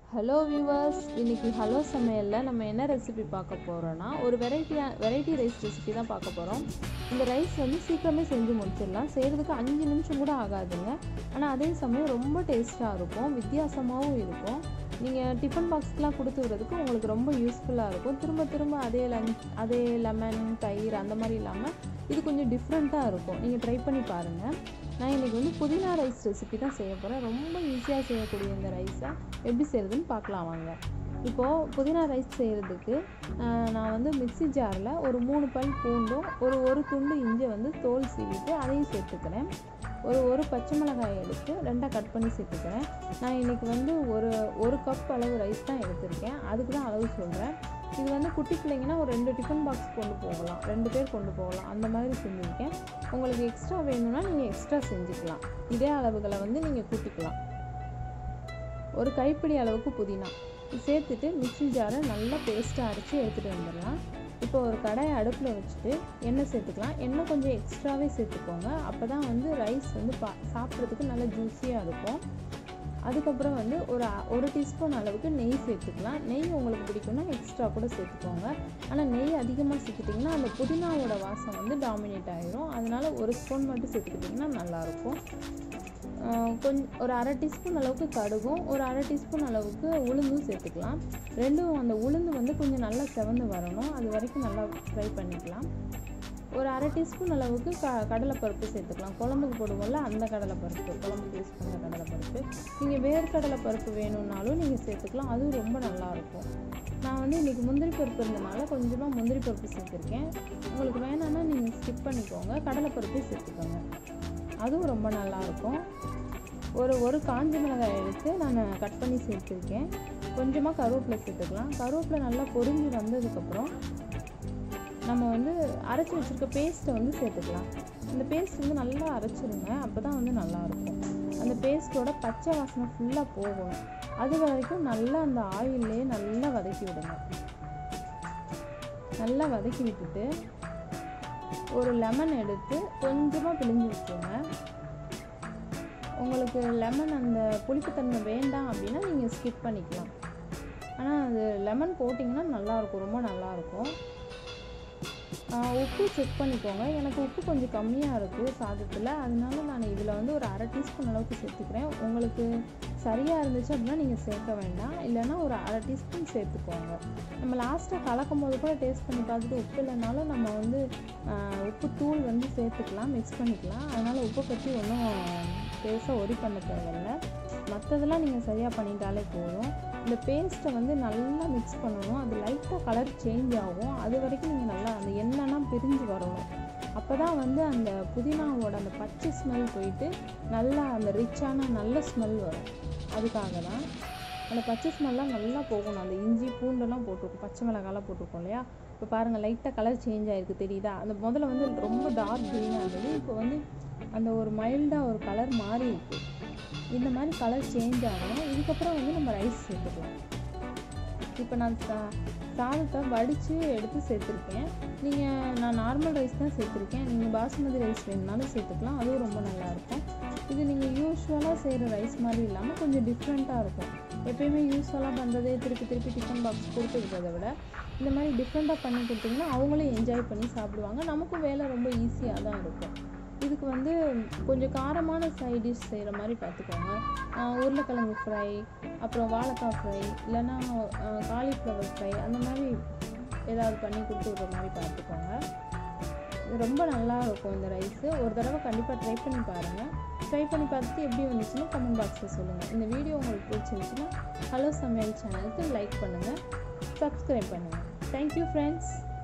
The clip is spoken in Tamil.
ஹலோ வியூவர்ஸ் இன்னைக்கு ஹலோ சமையலில் நம்ம என்ன ரெசிபி பார்க்க போகிறோன்னா ஒரு வெரைட்டியாக வெரைட்டி ரைஸ் ரெசிபி தான் பார்க்க போகிறோம் இந்த ரைஸ் வந்து சீக்கிரமே செஞ்சு முடிச்சிடலாம் செய்கிறதுக்கு அஞ்சு நிமிஷம் கூட ஆகாதுங்க ஆனால் அதே சமயம் ரொம்ப டேஸ்ட்டாக இருக்கும் வித்தியாசமாகவும் இருக்கும் நீங்கள் டிஃபன் பாக்ஸ்க்கெலாம் கொடுத்து விடுறதுக்கு உங்களுக்கு ரொம்ப யூஸ்ஃபுல்லாக இருக்கும் திரும்ப திரும்ப அதே லஞ்ச் அதே லெமன் தயிர் அந்த மாதிரி இல்லாமல் இது கொஞ்சம் டிஃப்ரெண்ட்டாக இருக்கும் நீங்கள் ட்ரை பண்ணி பாருங்கள் நான் இன்றைக்கி வந்து புதினா ரைஸ் ரெசிபி தான் செய்ய போகிறேன் ரொம்ப ஈஸியாக செய்யக்கூடிய இந்த ரைஸை எப்படி செய்கிறதுன்னு பார்க்கலாம் வாங்க இப்போது புதினா ரைஸ் செய்கிறதுக்கு நான் வந்து மிக்ஸி ஜாரில் ஒரு மூணு பல் பூண்டும் ஒரு ஒரு துண்டு இஞ்சி வந்து தோல் சீவிட்டு அதையும் சேர்த்துக்கிறேன் ஒரு ஒரு பச்சை மிளகாய் எடுத்து ரெண்டாக கட் பண்ணி சேர்த்துக்கிறேன் நான் இன்றைக்கி வந்து ஒரு ஒரு கப் அளவு ரைஸ் தான் எடுத்திருக்கேன் அதுக்கு தான் அளவு சொல்கிறேன் இது வந்து குட்டி பிள்ளைங்கன்னா ஒரு ரெண்டு டிஃபன் பாக்ஸ் கொண்டு போகலாம் ரெண்டு பேர் கொண்டு போகலாம் அந்த மாதிரி செஞ்சுருக்கேன் உங்களுக்கு எக்ஸ்ட்ரா வேணும்னா நீங்கள் எக்ஸ்ட்ரா செஞ்சுக்கலாம் இதே அளவுகளை வந்து நீங்கள் கூட்டிக்கலாம் ஒரு கைப்பிடி அளவுக்கு புதினா சேர்த்துட்டு மிக்ஸி ஜாரை நல்லா பேஸ்ட்டாக அரைச்சி எடுத்துகிட்டு வந்துடலாம் இப்போ ஒரு கடாயை அடுப்பில் வச்சுட்டு எண்ணெய் சேர்த்துக்கலாம் எண்ணெய் கொஞ்சம் எக்ஸ்ட்ராவே சேர்த்துக்கோங்க அப்போ தான் வந்து ரைஸ் வந்து பா சாப்பிட்றதுக்கு நல்லா ஜூஸியாக இருக்கும் அதுக்கப்புறம் வந்து ஒரு ஒரு டீஸ்பூன் அளவுக்கு நெய் சேர்த்துக்கலாம் நெய் உங்களுக்கு பிடிக்கும்னா எக்ஸ்ட்ரா கூட சேர்த்துக்கோங்க ஆனால் நெய் அதிகமாக சேர்த்துட்டிங்கன்னா அந்த புதினாவோட வாசம் வந்து டாமினேட் ஆகிரும் அதனால் ஒரு ஸ்பூன் மட்டும் சேர்த்துக்கிட்டிங்கன்னா நல்லாயிருக்கும் கொஞ்சம் ஒரு அரை டீஸ்பூன் அளவுக்கு கடுகும் ஒரு அரை டீஸ்பூன் அளவுக்கு உளுந்தும் சேர்த்துக்கலாம் ரெண்டும் அந்த உளுந்து வந்து கொஞ்சம் நல்லா செவந்து வரணும் அது வரைக்கும் நல்லா ஃப்ரை பண்ணிக்கலாம் ஒரு அரை டீஸ்பூன் அளவுக்கு க கடலைப்பருப்பு சேர்த்துக்கலாம் குழம்புக்கு போடுவோம்ல அந்த கடலைப்பருப்பு குழம்புக்கு யூஸ் பண்ணுற கடலைப்பருப்பு நீங்கள் வேர்க்கடலை பருப்பு வேணும்னாலும் நீங்கள் சேர்த்துக்கலாம் அதுவும் ரொம்ப நல்லாயிருக்கும் நான் வந்து இன்றைக்கி முந்திரி பருப்பு இருந்தனால கொஞ்சமாக முந்திரி பருப்பு சேர்த்துருக்கேன் உங்களுக்கு வேணான்னா நீங்கள் ஸ்கிப் பண்ணிக்கோங்க கடலைப்பருப்பே சேர்த்துக்கோங்க அதுவும் ரொம்ப நல்லாயிருக்கும் ஒரு ஒரு காஞ்ச மிளகாய் எடுத்து நான் கட் பண்ணி சேர்த்துருக்கேன் கொஞ்சமாக கருவேப்பிலை சேர்த்துக்கலாம் கருவேப்பிலை நல்லா பொரிஞ்சு வந்ததுக்கப்புறம் நம்ம வந்து அரைச்சி வச்சுருக்க பேஸ்ட்டை வந்து சேர்த்துக்கலாம் அந்த பேஸ்ட் வந்து நல்லா அரைச்சிருங்க அப்போ தான் வந்து நல்லாயிருக்கும் அந்த பேஸ்ட்டோட பச்சை வாசனை ஃபுல்லாக போகணும் அது வரைக்கும் நல்லா அந்த ஆயிலே நல்லா வதக்கி விடுங்க நல்லா வதக்கி விட்டுட்டு ஒரு லெமன் எடுத்து கொஞ்சமாக பிழிஞ்சு விட்டுருங்க உங்களுக்கு லெமன் அந்த புளிப்புத்தன்மை வேண்டாம் அப்படின்னா நீங்கள் ஸ்கிப் பண்ணிக்கலாம் ஆனால் அது லெமன் போட்டிங்கன்னா நல்லாயிருக்கும் ரொம்ப நல்லாயிருக்கும் உப்பு செக் பண்ணிக்கோங்க எனக்கு உப்பு கொஞ்சம் கம்மியாக இருக்குது சாதத்தில் அதனால நான் இதில் வந்து ஒரு அரை டீஸ்பூன் அளவுக்கு சேர்த்துக்கிறேன் உங்களுக்கு சரியாக இருந்துச்சு அப்படின்னா நீங்கள் சேர்க்க வேண்டாம் இல்லைன்னா ஒரு அரை டீஸ்பூன் சேர்த்துக்கோங்க நம்ம லாஸ்ட்டாக கலக்கும் போது கூட டேஸ்ட் பண்ணி பார்த்துட்டு உப்பு இல்லைனாலும் நம்ம வந்து உப்பு தூள் வந்து சேர்த்துக்கலாம் மிக்ஸ் பண்ணிக்கலாம் அதனால் உப்பை பற்றி ஒன்றும் பெருசாக ஒரி பண்ண தேவையில்லை மற்றதெல்லாம் நீங்கள் சரியாக பண்ணிட்டாலே போதும் இந்த பேஸ்ட்டை வந்து நல்லா மிக்ஸ் பண்ணணும் அது லைட்டாக கலர் சேஞ்ச் ஆகும் அது வரைக்கும் நீங்கள் நல்லா அந்த எண்ணெய்லாம் பிரிஞ்சு வரணும் அப்போ தான் வந்து அந்த புதினாவோட அந்த பச்சை ஸ்மெல் போயிட்டு நல்லா அந்த ரிச்சான நல்ல ஸ்மெல் வரும் அதுக்காக தான் அந்த பச்சை ஸ்மெல்லாம் நல்லா போகணும் அந்த இஞ்சி பூண்டெல்லாம் போட்டிருக்கோம் பச்சை மிளகாலாம் போட்டிருக்கோம் இல்லையா இப்போ பாருங்கள் லைட்டாக கலர் சேஞ்ச் ஆகிருக்கு தெரியுதா அந்த முதல்ல வந்து ரொம்ப டார்க் க்ரீனாக இருந்தது இப்போ வந்து அந்த ஒரு மைல்டாக ஒரு கலர் மாறி இருக்குது இந்த மாதிரி கலர் சேஞ்ச் ஆகணும் இதுக்கப்புறம் வந்து நம்ம ரைஸ் சேர்த்துக்கலாம் இப்போ நான் சா சாதத்தை வடித்து எடுத்து சேர்த்துருக்கேன் நீங்கள் நான் நார்மல் ரைஸ் தான் சேர்த்துருக்கேன் நீங்கள் பாசுமதி ரைஸ் வேணுனாலும் சேர்த்துக்கலாம் அதுவும் ரொம்ப நல்லாயிருக்கும் இது நீங்கள் யூஸ்வலாக செய்கிற ரைஸ் மாதிரி இல்லாமல் கொஞ்சம் டிஃப்ரெண்ட்டாக இருக்கும் எப்பயுமே யூஸ்வலாக பண்ணுறதே திருப்பி திருப்பி டிஃபன் பாக்ஸ் கொடுத்து விடுறத விட இந்த மாதிரி டிஃப்ரெண்ட்டாக பண்ணி கொடுத்தீங்கன்னா அவங்களும் என்ஜாய் பண்ணி சாப்பிடுவாங்க நமக்கும் வேலை ரொம்ப ஈஸியாக தான் இருக்கும் இதுக்கு வந்து கொஞ்சம் காரமான சைட் டிஷ் செய்கிற மாதிரி பார்த்துக்கோங்க உருளைக்கிழங்கு ஃப்ரை அப்புறம் வாழைக்காய் ஃப்ரை இல்லைன்னா காலிஃப்ளவர் ஃப்ரை அந்த மாதிரி ஏதாவது பண்ணி கொடுத்து விட்ற மாதிரி பார்த்துக்கோங்க ரொம்ப நல்லா இருக்கும் இந்த ரைஸு ஒரு தடவை கண்டிப்பாக ட்ரை பண்ணி பாருங்கள் ட்ரை பண்ணி பார்த்துட்டு எப்படி வந்துச்சுன்னா கமெண்ட் பாக்ஸில் சொல்லுங்கள் இந்த வீடியோ உங்களுக்கு பிடிச்சிருந்துச்சுன்னா ஹலோ சமையல் சேனலுக்கு லைக் பண்ணுங்கள் சப்ஸ்கிரைப் பண்ணுங்கள் தேங்க்யூ ஃப்ரெண்ட்ஸ்